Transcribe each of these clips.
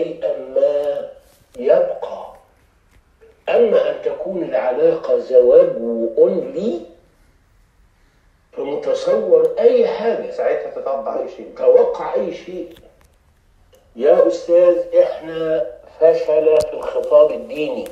شيئا ما يبقى أما أن تكون العلاقة زواج وأونلي فمتصور أي حاجة ساعتها تتوقع اي شيء توقع أي شيء يا أستاذ إحنا فشل في الخطاب الديني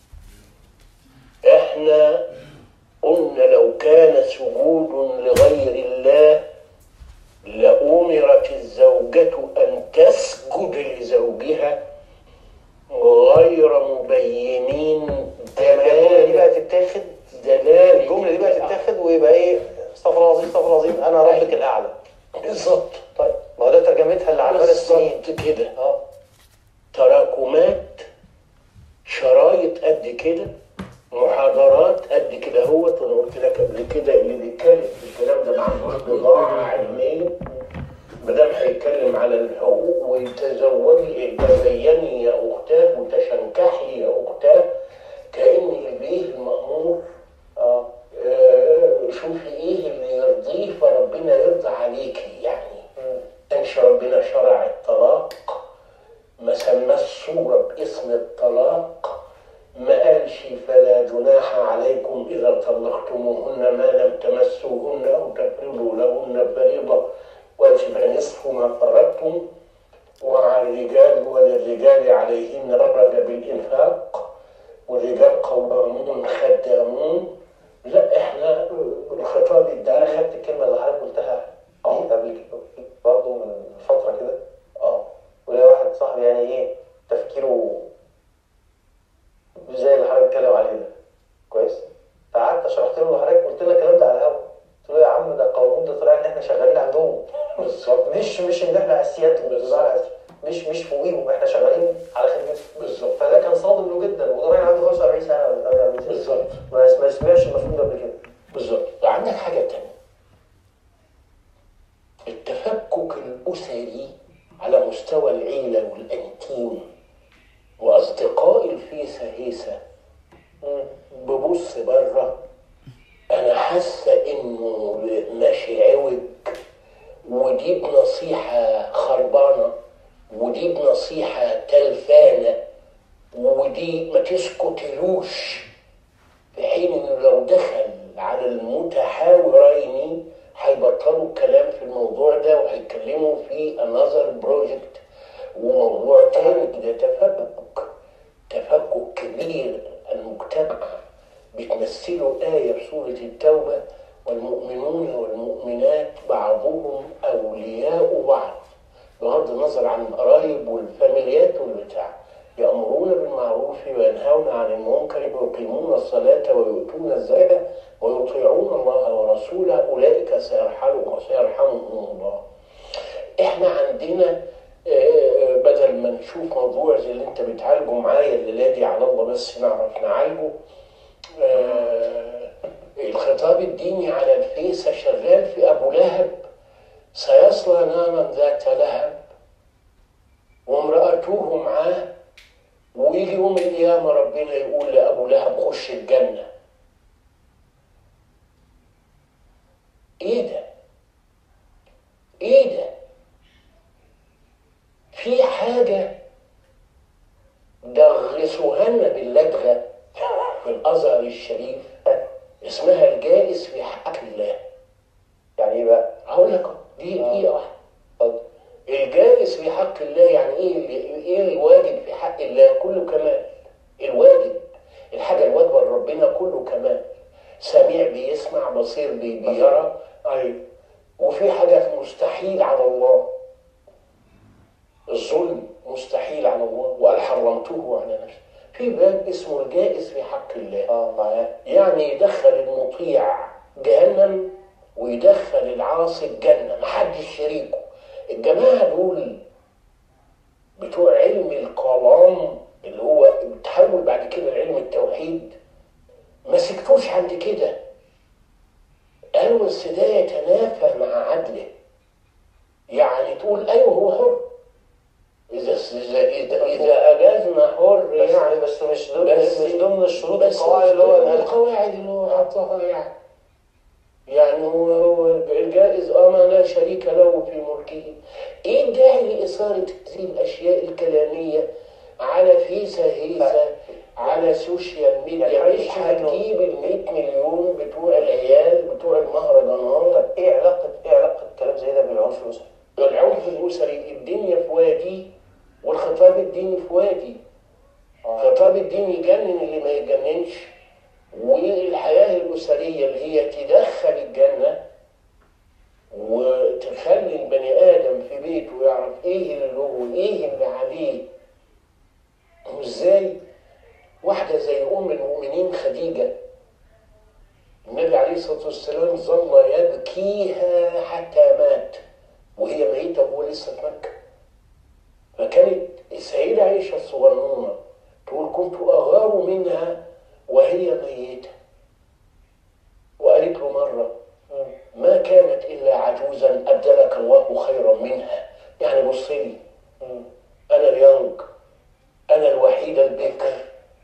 إحنا قلنا لو كان سجود لغير الله لأمرت الزوجة أن تسجد لزوجها غير مبينين الجمله دي بقى دلالة تتاخد دلالة الجمله دي بقى تتاخد ويبقى ايه استغفر الله العظيم استغفر الله العظيم انا ربك الاعلى بالظبط طيب ما هو ده ترجمتها اللي على مدى السنين بالظبط كده اه تراكمات شرايط قد كده محاضرات قد كده هوت وانا قلت لك قبل كده اللي بيتكلم في الكلام ده ما عندوش بضاعه علميه ما دام هيتكلم على الحقوق ويتزوجي تزيني يا اختاه وتشنكحي يا اختاه كان البيه المامور اه آه، شوفي ايه اللي يرضيه فربنا يرضى عليكي يعني كانش ربنا شرع الطلاق ما سمى الصورة باسم الطلاق ما قالش فلا جناح عليكم إذا طلقتموهن ما لم تمسوهن أو تفرضوا لهن فريضة وقالش فنصف ما فرضتم وعلى الرجال وللرجال عليهن درجة بالإنفاق والرجال قوامون خدامون لا احنا الخطاب انا الديني خدت الكلمه اللي حضرتك قلتها قبل كده برضه من فتره كده اه وليا واحد صاحبي يعني ايه تفكيره زي اللي حضرتك بتتكلم عليه ده كويس فقعدت شرحت له حضرتك قلت له الكلام ده على الهوا قلت له يا عم ده قوانين ده طلع ان احنا شغالين عندهم بالظبط مش مش ان احنا اسيادهم بالظبط. مش مش فوقيهم احنا شغالين على خدمتهم بالظبط. فده كان صادم له جدا وده راجل عنده 45 سنه ولا 48 سنه بالظبط ما ما سمعش المفهوم ده قبل كده بالظبط وعندك حاجة تانية التفكك الأسري على مستوى العيلة والأنتيم وأصدقاء الفيسة هيسة ببص بره أنا حاسة إنه ماشي عوج ودي بنصيحة خربانة ودي بنصيحة تلفانة ودي ما تسكتلوش في حين انه لو دخل على المتحاورين هيبطلوا الكلام في الموضوع ده وهيتكلموا في another project وموضوع تاني ده تفكك تفكك كبير المجتمع بتمثله آية في سورة التوبة والمؤمنون والمؤمنات بعضهم أولياء بعض بغض النظر عن القرايب والفاميليات والبتاع يأمرون بالمعروف وينهون عن المنكر ويقيمون الصلاة ويؤتون الزكاة ويطيعون الله ورسوله أولئك سيرحمهم وسيرحمهم الله. إحنا عندنا آه، بدل ما نشوف موضوع زي اللي أنت بتعالجه معايا الليلة دي على الله بس نعرف نعالجه آه، الخطاب الديني على الفيسة شغال في أبو لهب سيصلى نارا ذات لهب وامرأته معاه ويجي يوم القيامة ربنا يقول لأبو لهب خش الجنة إيه ده؟ إيه ده؟ في حاجة دغسوها لنا باللدغة في الأزهر الشريف اسمها الجائز في حق الله يعني ايه بقى؟ هقول لك دي دقيقة واحدة اتفضل الجائز في حق الله يعني ايه اللي- ايه الواجب في حق الله كله كمال الواجب الحاجه الواجبه لربنا كله كمال سميع بيسمع بصير بي- بيرى ايوه وفي حاجات مستحيل على الله الظلم مستحيل على الله وقال حرمته على نفسي في باب اسمه الجائز في حق الله اه معاه يعني يدخل المطيع جهنم ويدخل العاصي الجنة محدش شريكه الجماعة دول بتوع علم الكلام اللي هو بتحول بعد كده لعلم التوحيد ما سكتوش عند كده قالوا بس ده يتنافى مع عدله يعني تقول ايوه هو حر اذا اذا اذا, إذا اجازنا حر بس يعني بس مش ضمن بس مش ضمن الشروط بس القواعد اللي هو قالها. القواعد اللي هو حطها يعني يعني هو هو الجائز اه ما لا شريك له في ملكه ايه الداعي لاثاره هذه الاشياء الكلاميه على فيسا هيسا على سوشيال ميديا يعني مش مش إنه- هتجيب ال 100 مليون بتوع العيال بتوع المهرجانات طب ايه علاقه ايه علاقه كلام زي ده بالعنف الاسري؟ العنف الاسري الدنيا في وادي والخطاب الديني في وادي الخطاب الديني يجنن اللي ما يتجننش والحياه الاسريه اللي هي تدخل الجنه وتخلي البني ادم في بيته يعرف ايه اللي له وايه اللي عليه وازاي واحده زي ام المؤمنين خديجه النبي عليه الصلاه والسلام ظل يبكيها حتى مات وهي ميته وهو لسه في مكه فكانت السيده عائشه الصغنونه تقول كنت اغار منها وهي ميته وقالت له مره ما كانت الا عجوزا ابدلك الله خيرا منها يعني بص لي انا اليونج انا الوحيده البكر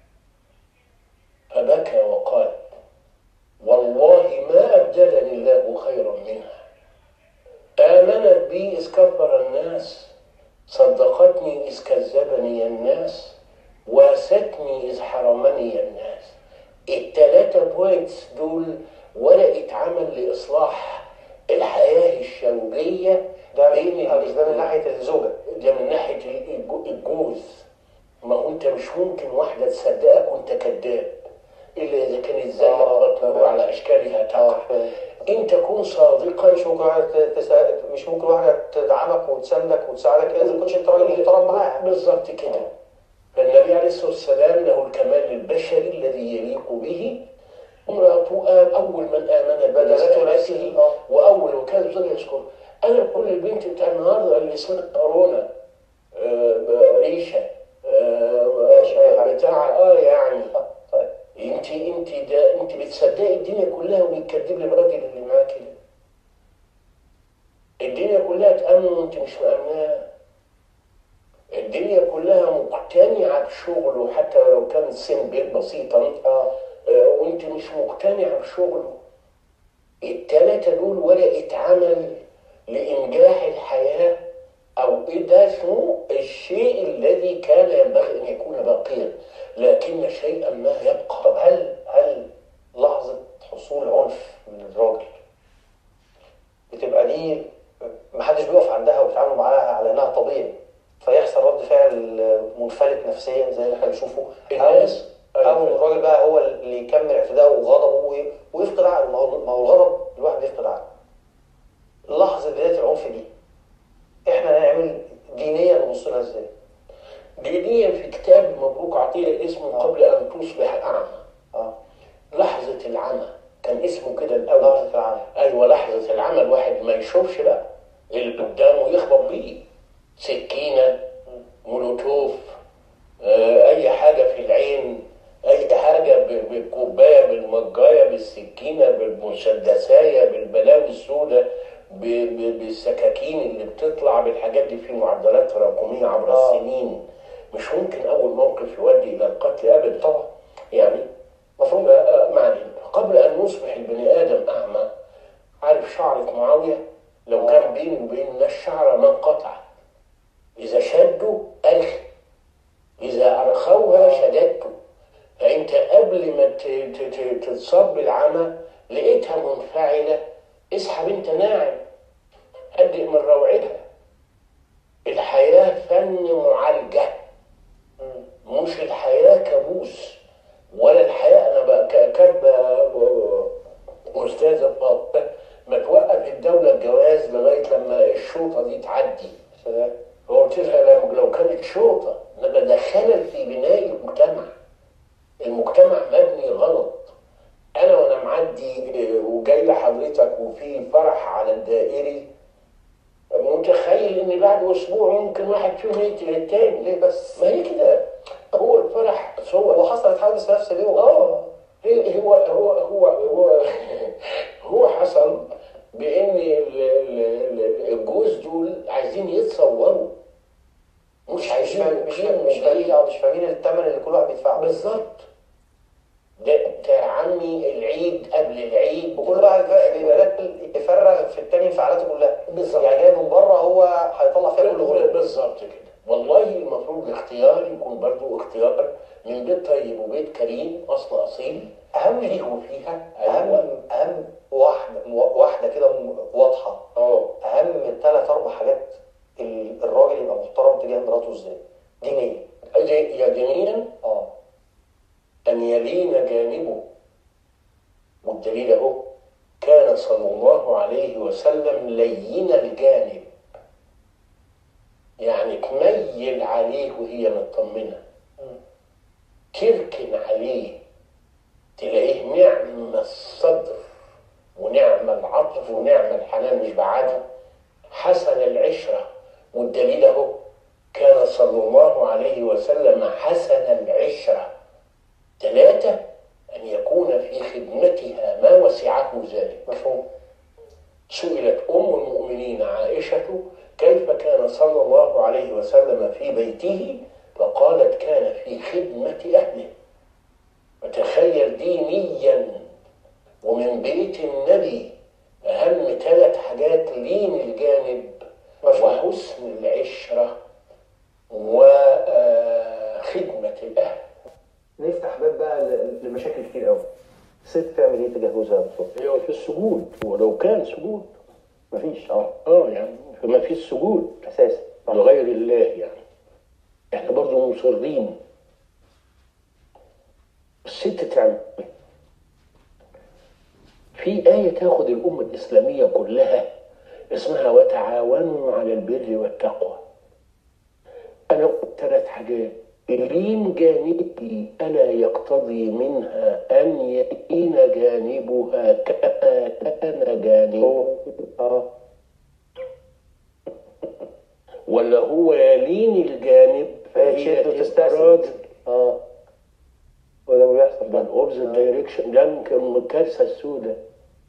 فبكى وقال والله ما ابدلني الله خيرا منها امنت بي اذ كفر الناس صدقتني اذ كذبني الناس واستني اذ حرمني الناس التلاتة بوينتس دول ورقة عمل لإصلاح الحياة الشوقية ده بين بس ده من الاتنين. ناحيه الزوجه ده من ناحية الجو- الجوز ما هو انت مش ممكن واحدة تصدقك وانت كذاب الا اذا كانت زيك آه، مطلوب تمام. على اشكالها اه تقع فاهم. انت كن صادقا مش ممكن واحده ت- تسا... مش ممكن واحده تدعمك وتساندك وتساعدك اذا ما كنتش انت راجل محترم معاها بالظبط كده فالنبي عليه الصلاة والسلام له الكمال البشري الذي يليق به امرأته آه، أول من آمن بدلته بنفسه نفسه، آه. وأول وكان زوجها يذكر أنا بقول للبنت بتاع النهارده اللي اسمها كورونا آه، ريشة آه، ماشي، أي حاجة. بتاع اه يعني آه، طيب انت انت ده انت بتصدقي الدنيا كلها وبتكذبي الراجل اللي معاك ده الدنيا كلها تأمن وانت مش مأمناه الدنيا كلها مقتنعة بشغله حتى لو كان سن بسيطا اه آه، وانت مش مقتنع بشغله التلاتة دول ورقة عمل لإنجاح الحياة أو إيه ده اسمه الشيء الذي كان ينبغي أن يكون باقيا لكن شيئا ما يبقى طب هل هل لحظه حصول عنف من الراجل بتبقى دي محدش بيقف عندها وبيتعاملوا معاها على انها طبيعي فيحصل رد فعل منفلت نفسيا زي اللي احنا بنشوفه أو- الناس او الراجل بقى هو اللي يكمل اعتداءه وغضبه وي- ويفقد عقله ما هو ما هو الغضب الواحد بيفقد عقله لحظه بدايه العنف دي احنا نعمل دينيا نبص لها ازاي؟ دينيا في كتاب مبروك عطية اسمه قبل أن تصبح أعمى اه لحظة العمى كان اسمه كده الأول لحظه العمل ايوه لحظه العمى الواحد ما يشوفش بقى اللي قدامه يخبط بيه سكينه مولوتوف آه، اي حاجه في العين اي حاجه ب- بالكوبايه بالمجايه بالسكينه بالمسدسايه بالبلاوي السوداء ب- ب- بالسكاكين اللي بتطلع بالحاجات دي في معدلات تراكميه عبر آه. السنين مش ممكن اول موقف يؤدي الى القتل ابدا طبعا يعني مفهوم ما علينا قبل ان يصبح البني ادم اعمى عارف شعرة معاوية لو كان بينه وبين الناس شعرة ما انقطع إذا شدوا أرخي إذا أرخوها شددته فأنت قبل ما ت- ت- ت- تتصاب بالعمى لقيتها منفعلة اسحب أنت ناعم هدئ من روعتها الحياة فن معالجة مش الحياة كابوس ولا الحياة أنا بقى ك- كاتبة أستاذة فاطمة ما توقف الدولة الجواز لغاية لما الشوطة دي تعدي سلام فقلت لها لو- لو كانت شوطة إنما ده خلل في بناء المجتمع المجتمع مبني غلط أنا وأنا معدي آه، وجاي لحضرتك وفي فرح على الدائري متخيل إن بعد أسبوع ممكن واحد فيهم يقتل التاني ليه بس؟ ما هي كده هو الفرح صور وحصلت حادث في نفس اليوم اه هي- هو هو هو هو هو حصل بان ال- ال- ال- الجوز دول عايزين يتصوروا مش مش عايزين فاهم- مش يقيموا فاهم- مش فاهمين بيه. اه مش فاهمين الثمن اللي كل واحد بيدفعه بالظبط ده انت يا عمي العيد قبل العيد وكل واحد بقى بيبقى داخل يفرغ في التاني انفعالاته كلها بالظبط. يعني جاي من بره هو هيطلع فيها كل غلو بالظبط كده والله المفروض الاختيار يكون برضو اختيار من بيت طيب وبيت كريم اصل اصيل اهم فيه وفيها اهم اهم واحده واحده كده واضحه اه اهم ثلاث اربع حاجات ال- الراجل يبقى محترم تجاه مراته ازاي دينيا أجي- يا دينيا اه أن يلين جانبه والدليل أهو كان صلى الله عليه وسلم لين الجانب يعني تميل عليه وهي مطمنة تركن عليه تلاقيه نعم الصدر ونعم العطف ونعم الحنان مش بعدها حسن العشرة والدليل أهو كان صلى الله عليه وسلم حسن العشره ثلاثة أن يكون في خدمتها ما وسعته ذلك مفهوم سئلت أم المؤمنين عائشة كيف كان صلى الله عليه وسلم في بيته فقالت كان في خدمة أهله وتخيل دينيا ومن بيت النبي أهم ثلاث حاجات لين الجانب وحسن العشرة وخدمة الأهل نفتح باب بقى ل- لمشاكل كتير قوي الست تعمل ايه تجاه جوزها بالظبط؟ هو في السجود ولو كان سجود مفيش اه اه يعني فما فيش سجود اساسي لغير الله يعني احنا برضو مصرين الست تعمل في آية تاخد الأمة الإسلامية كلها اسمها وتعاونوا على البر والتقوى أنا قلت ثلاث حاجات الرين جانبي ألا يقتضي منها أن يلين جانبها كما كان جانبه اه ولا هو يلين الجانب فهي تشد وتستأذن إفراد اه وده اللي بيحصل ده بقى الاوبزيت دايركشن ده يمكن الكارثه السوداء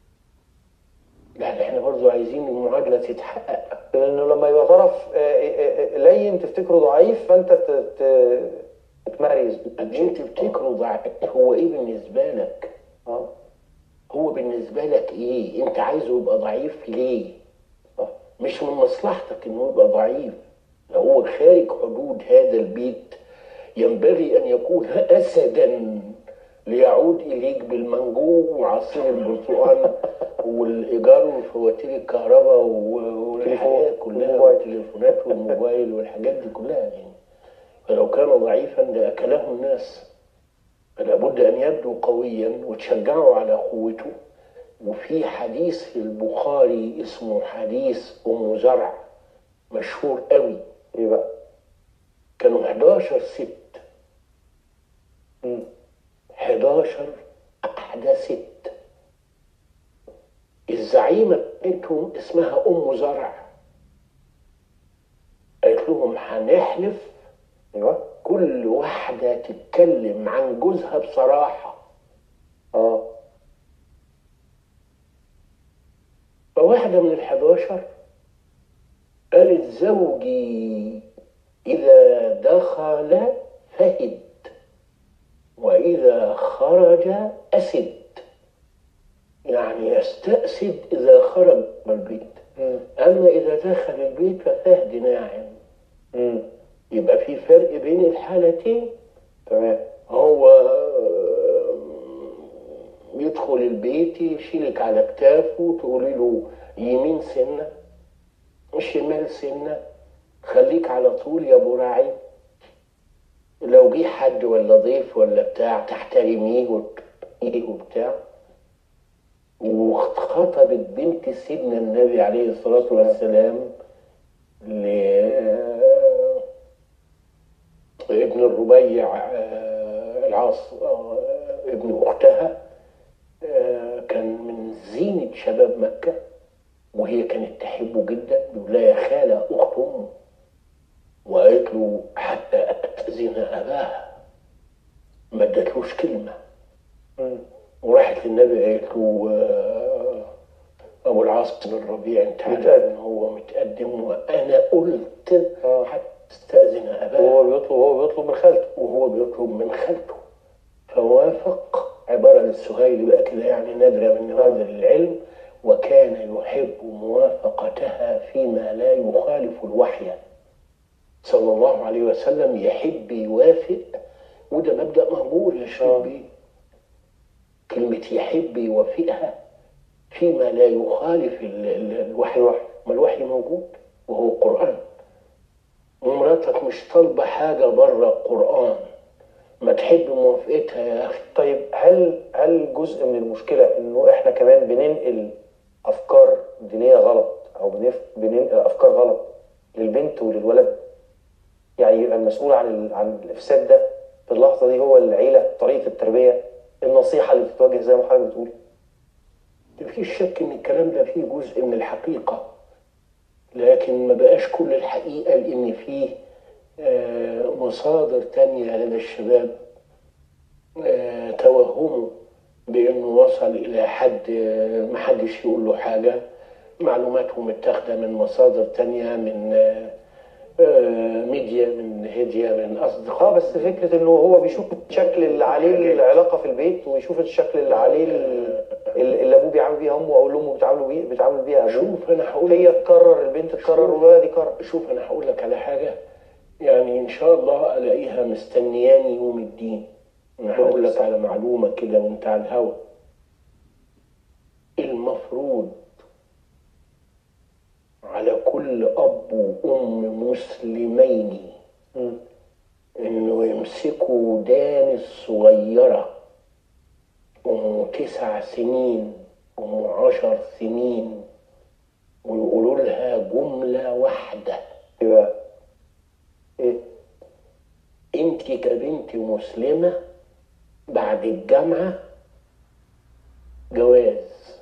يعني احنا برضو عايزين المعادله تتحقق لانه لما يبقى طرف آه، آه، آه، لين تفتكره ضعيف فانت ت- ت- تتمريز انت بتكره ضعيف هو ايه بالنسبه لك؟ اه هو بالنسبه لك ايه؟ انت عايزه يبقى ضعيف ليه؟ صح. مش من مصلحتك انه يبقى ضعيف لو هو خارج حدود هذا البيت ينبغي ان يكون اسدا ليعود اليك بالمانجو وعصير البرتقال والايجار وفواتير الكهرباء و- والحياه كلها والموبايل. والتليفونات والموبايل والحاجات دي كلها يعني فلو كان ضعيفا لاكله الناس فلا بد ان يبدو قويا وتشجعه على قوته وفي حديث في البخاري اسمه حديث ام زرع مشهور قوي ايه بقى؟ كانوا 11 ست مم. 11 أحدى ست الزعيمة بتاعتهم اسمها أم زرع قالت لهم هنحلف ايوه كل واحدة تتكلم عن جوزها بصراحة اه فواحدة من الحداشر قالت زوجي إذا دخل فهد وإذا خرج أسد يعني يستأسد إذا خرج من البيت مم. أما إذا دخل البيت ففهد ناعم مم. يبقى في فرق بين الحالتين تمام هو يدخل البيت يشيلك على كتافه تقولي له يمين سنة شمال سنة خليك على طول يا ابو راعي لو جه حد ولا ضيف ولا بتاع تحترميه وتقيه وبتاع وخطبت بنت سيدنا النبي عليه الصلاة والسلام ل ابن الربيع آه، العاص آه، ابن اختها آه، كان من زينة شباب مكة وهي كانت تحبه جدا بيقول لها يا خالة أخت أمه وقالت له حتى أستأذن أباها ما ادتلوش كلمة مم. وراحت للنبي قالت له آه، أبو العاص بن الربيع أنت عارف متقدم. إن هو متقدم وأنا قلت آه. حتى استأذن أباها وهو بيطلب وهو بيطلب من خالته وهو بيطلب من خالته فوافق عبارة للسهيل بقى كده يعني نادرة من نوادر العلم وكان يحب موافقتها فيما لا يخالف الوحي صلى الله عليه وسلم يحب يوافق وده مبدأ مهجور يا شيخ بيه كلمة يحب يوافقها فيما لا يخالف ال- ال- الوحي ما الوحي موجود وهو قرآن ومراتك مش طالبة حاجة بره القرآن ما تحب موافقتها يا أخي طيب هل هل جزء من المشكله انه احنا كمان بننقل افكار دينيه غلط او بنف- بننقل افكار غلط للبنت وللولد يعني يبقى المسؤول عن ال- عن الافساد ده في اللحظه دي هو العيله طريقه التربيه النصيحه اللي بتتوجه زي ما حضرتك بتقول مفيش شك ان الكلام ده فيه جزء من الحقيقة لكن ما بقاش كل الحقيقة لان فيه آه، مصادر تانية لدى الشباب آه، توهموا بانه وصل الى حد آه، محدش يقول له حاجة معلوماتهم متاخدة من مصادر تانية من آه، آه، ميديا من هيديا من اصدقاء اه بس فكره انه هو بيشوف الشكل اللي عليه العلاقه في البيت ويشوف الشكل اللي عليه ال- اللي ابوه بيعامل بيها امه او امه بيتعاملوا بيه بيتعامل بيها ابوه شوف انا هقول هي تكرر البنت تكرر والولد يكرر شوف انا هقول لك على حاجه يعني ان شاء الله الاقيها مستنياني يوم الدين انا هقول لك على معلومه كده وانت على الهوا المفروض على كل اب وام مسلمين مم. انه يمسكوا ودان الصغيره ام تسع سنين ام عشر سنين ويقولوا لها جمله واحده يبقى ايه انت كبنت مسلمة بعد الجامعة جواز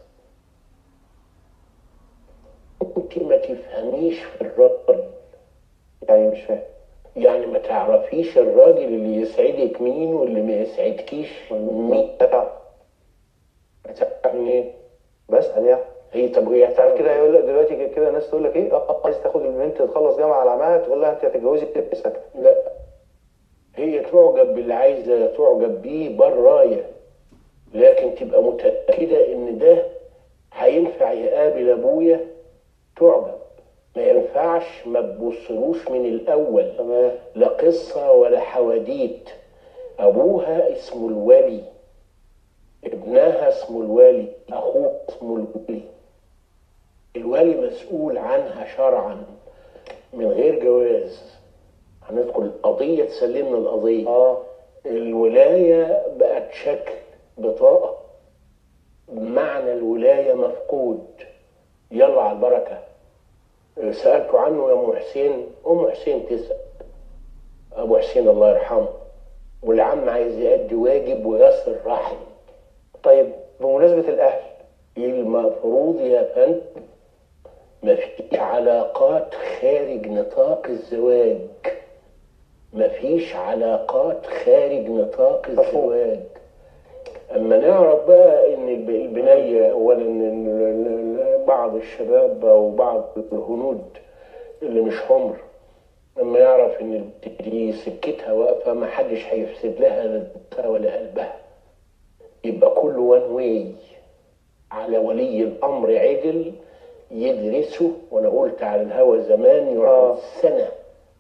انت ما تفهميش في الراجل يعني مش فاهم يعني ما تعرفيش الراجل اللي يسعدك مين واللي ما يسعدكيش مين دفع هتعرف منين بسأل يعني هي طب هي تعرف هتعرف كده يقول لك دلوقتي كده ناس تقول لك ايه اه عايز تاخد البنت تخلص جامعه على عمها تقول لها انت هتتجوزي تبقي ساكته لا هي تعجب باللي عايزة تعجب بيه براية لكن تبقى متأكدة إن ده هينفع يقابل أبويا تعجب ما ينفعش ما تبصلوش من الأول تمام لا قصة ولا حواديت أبوها اسمه الولي ابنها اسمه الولي أخوه اسمه الولي الولي مسؤول عنها شرعا من غير جواز هندخل القضية تسلمنا القضية اه الولاية بقت شكل بطاقة معنى الولاية مفقود يلا على البركة سألته عنه يا أم حسين أم حسين تسأل أبو حسين الله يرحمه والعم عايز يأدي واجب ويصل رحم طيب بمناسبه الاهل المفروض يا فندم مفيش علاقات خارج نطاق الزواج مفيش علاقات خارج نطاق مفهوم. الزواج اما نعرف بقى ان الب- البنية اولا إن ال- ال- بعض الشباب او بعض الهنود اللي مش حمر لما يعرف ان البنت دي سكتها واقفة ما حدش هيفسد لها لا دماغها ولا قلبها يبقى كل وان واي على ولي الامر عدل يدرسه وانا قلت على الهوى زمان يقعد آه. سنه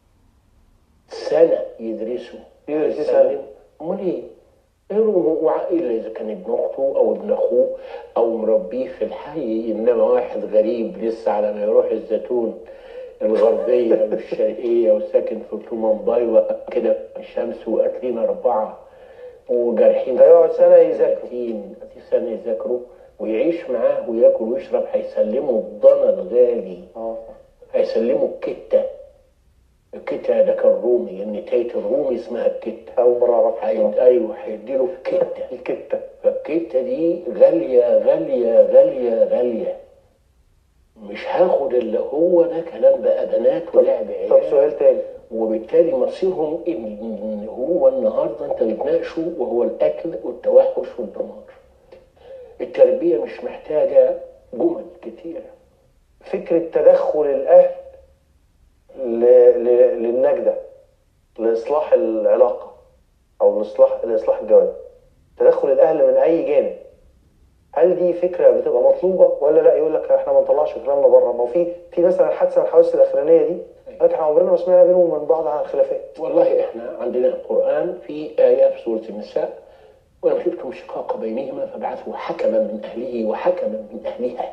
سنه يدرسه يدرس إيه سنة؟ امال ايه؟ إيه هو الا اذا كان ابن اخته او ابن اخوه او مربيه في الحي انما واحد غريب لسه على ما يروح الزيتون الغربيه والشرقيه وساكن في طومنباي كده في الشمس واكلين اربعه وجارحين هيقعد سنة يذاكروا. 30 سنه يذاكروا ويعيش معاه وياكل ويشرب هيسلموا الضنا الغالي اه هيسلموا الكتة الكتة ده كان رومي النتاية الرومي اسمها الكتة اول مره اعرف هيد... ايوه هيديله في كتة الكته فالكتة دي غالية غالية غالية غالية مش هاخد اللي هو ده كلام بقى بنات ولعب طب عيال سؤال تاني وبالتالي مصيرهم ان هو النهارده انت بتناقشه وهو الاكل والتوحش والدمار التربيه مش محتاجه جمل كتيره فكره تدخل الاهل ل... ل... للنجده لاصلاح العلاقه او لاصلاح لاصلاح الجواز تدخل الاهل من اي جانب هل دي فكره بتبقى مطلوبه ولا لا يقول لك احنا ما نطلعش كلامنا بره ما هو في في مثلا حادثه من الحوادث الاخرانيه دي لكن احنا عمرنا ما سمعنا بينهم ومن بعض عن خلافات والله احنا عندنا القرآن في آية في سورة النساء ولو خفتم شقاق بينهما فابعثوا حكما من أهله وحكما من أهلها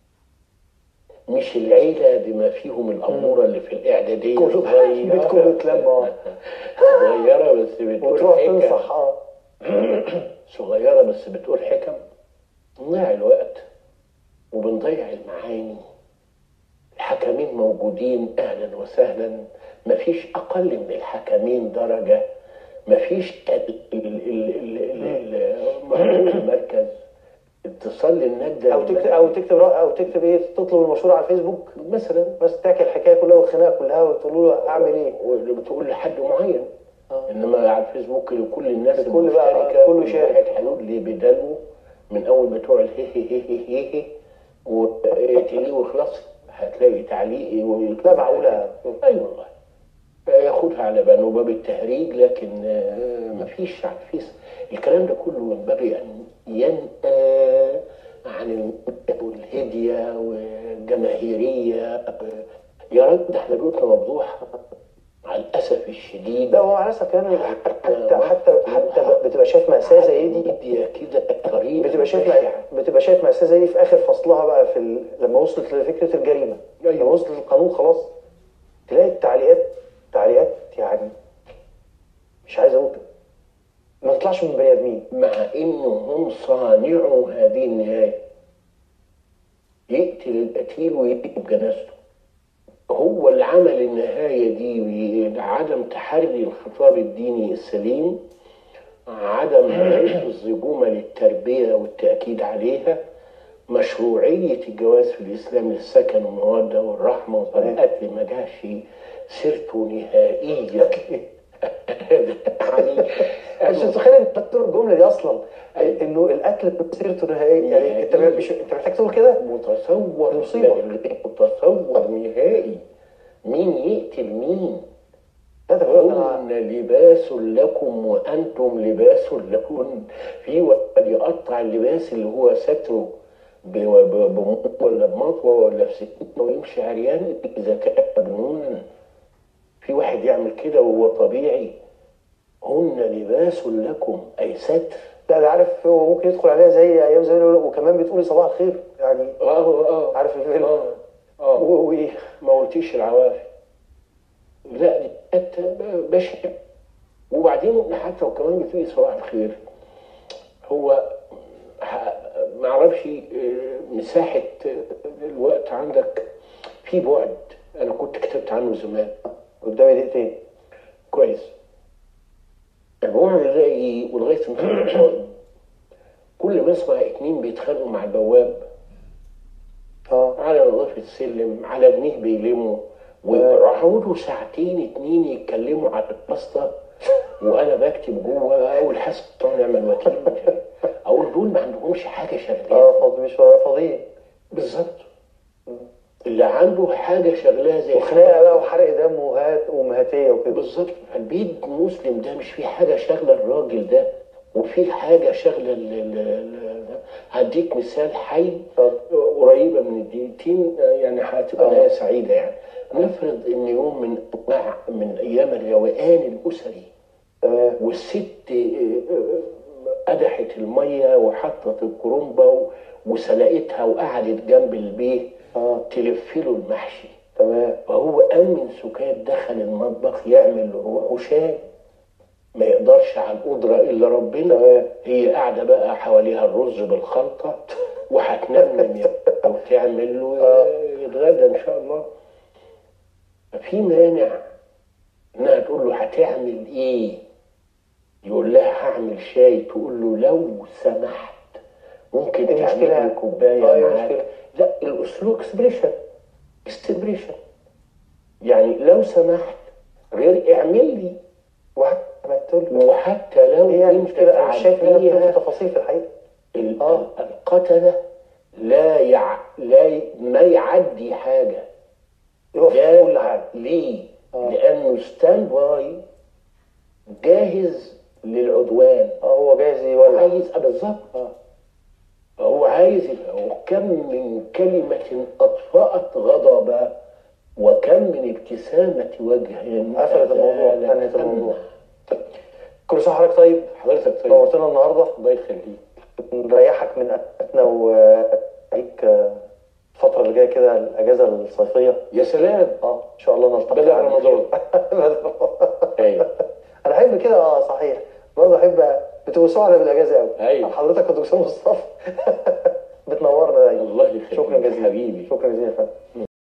مش العيلة بما فيهم الأمورة اللي في الإعدادية كله صغيرة. بيت كله اتلم صغيرة بس بتقول وتروح حكم تنصح اه صغيرة بس بتقول حكم نضيع الوقت وبنضيع المعاني الحكمين موجودين أهلا وسهلا مفيش أقل من الحكمين درجة مفيش ال- ال- ال- ال- ال- ال- محمود المركز اتصال للندى او تكتب او تكتب رأي او تكتب ايه تطلب المشوره على الفيسبوك مثلا بس تحكي الحكايه كلها والخناقه كلها وتقول له اعمل ايه وبتقول لحد معين آه. انما على الفيسبوك لكل الناس لكل بقى- المشتركه كله كل شارك. واحد هيقول لي بدلو من اول بتوع الهي هي هي هي هي وتليه وخلاص هتلاقي تعليقي ويكتب لا معقوله اي والله ياخدها على بال باب التهريج لكن آه، مفيش على الفيس الكلام ده كله ينبغي ان ينأى عن المبدأ والهديه والجماهيريه يا راجل ده احنا بيوتنا مفضوحه مع الاسف الشديد لا هو على اساس كمان حتى حتى حتى بتبقى شايف مأساة زي دي هديه كده طريقه بتبقى شايف بشعة. بتبقى شايف مأساة زي دي في اخر فصلها بقى في ال... لما وصلت لفكره الجريمه أيوة. لما وصلت للقانون خلاص تلاقي التعليقات تعليقات يعني مش عايز اقول ما تطلعش من بني ادمين مع انهم صانعوا هذه النهايه يقتل القتيل ويكتب جنازته هو اللي عمل النهايه دي عدم تحري الخطاب الديني السليم عدم الزجومه للتربيه والتاكيد عليها مشروعيه الجواز في الاسلام للسكن والموده والرحمه والقتل ما جاش سيرته نهائيا يعني مش تتخيل انت بتقول الجمله دي اصلا انه القتل بسيرته نهائيه يعني انت نهائية. مش انت محتاج تقول كده متصور مصيبة. متصور نهائي مين يقتل مين لا ده بيقول لك انا هن لباس لكم وانتم لباس لهن في واحد يقطع اللباس اللي هو ستره ب- ب- بموت ولا بمطوه ولا بسكينه ويمشي عريان اذا كان مجنونا في واحد يعمل كده وهو طبيعي هن لباس لكم اي ستر لا ده عارف هو ممكن يدخل عليها زي ايام زمان يقول لك وكمان بتقولي صباح الخير يعني اه اه عارف الفيلم اه اه و- وايه ما قلتيش العوافي لا دي كانت بشعة وبعدين حتى وكمان بتقولي صباح الخير هو ه- ما اعرفش آه، مساحة آه، الوقت عندك في بعد انا كنت كتبت عنه زمان قدامي دقيقتين كويس البعد ده ايه ولغاية النهارده كل ما اسمع اتنين بيتخانقوا مع البواب اه على نظافة السلم على جنيه بيلموا وراحوا له ساعتين اتنين يتكلموا على البسطة وانا بكتب جوه اقول حسب الله ونعم الوكيل اقول دول ما عندهمش حاجه شغاله اه فاضي مش فاضيين بالظبط اللي عنده حاجه شغلاه زي وخناقه بقى وحرق دم وهات ومهاتيه وكده بالظبط فالبيت المسلم ده مش فيه حاجه شاغله الراجل ده وفي حاجه شاغله ال- ال- ال- هديك مثال حي اتفضل. قريبه من الدقيقتين يعني هتبقى آه. نهايه سعيده يعني نفرض ان يوم من مع من ايام الروقان الاسري تمام والست آه، آه، قدحت الميه وحطت الكرنبه و- وسلقتها وقعدت جنب البيت اه تلف له المحشي تمام فهو قام من سكات دخل المطبخ يعمل لروحه شاي ما يقدرش على القدرة إلا ربنا تمام. هي قاعدة بقى حواليها الرز بالخلطة وهتنمم يا- وتعمل له يتغدى إن شاء الله ففي مانع إنها تقول له هتعمل إيه؟ يقول لها هعمل شاي تقول له لو سمحت ممكن إيه تعمل المشكلة؟ لي كوباية آه، إيه معاك المشكلة؟ لا الأسلوب اكسبريشن اكسبريشن يعني لو سمحت غير اعمل لي وحتى ما تقول له وحتى لو ايه يعني انت المشكله انا مش شايف ان انا بتكلم في تعديها تفاصيل في الحقيقه ال- آه. القتلة لا يع... لا ي... ما يعدي حاجة يقف في جاهز كل حاجه ليه؟ آه. لأنه ستاند باي جاهز للعدوان اه هو جاهز يولع عايز آه، بالظبط آه. هو عايز وكم من كلمة أطفأت غضب وكم من ابتسامة وجه قفلت الموضوع أزالت انهت الموضوع همه. كل سنه حضرتك طيب حضرتك طيب نورتنا النهارده الله يخليك نريحك من أزمتنا وعيك الفترة اللي جاية كده الأجازة الصيفية يا سلام اه إن شاء الله نلتقي بدأ على رمضان. خير. ايوه أنا أحب كده اه صحيح برضه أحب بتبقوا سعداء بالأجازة أوي أيوة. حضرتك ودكتور مصطفى بتنورنا دايما الله يخليك شكرا جزيلا حبيبي شكرا جزيلا يا فندم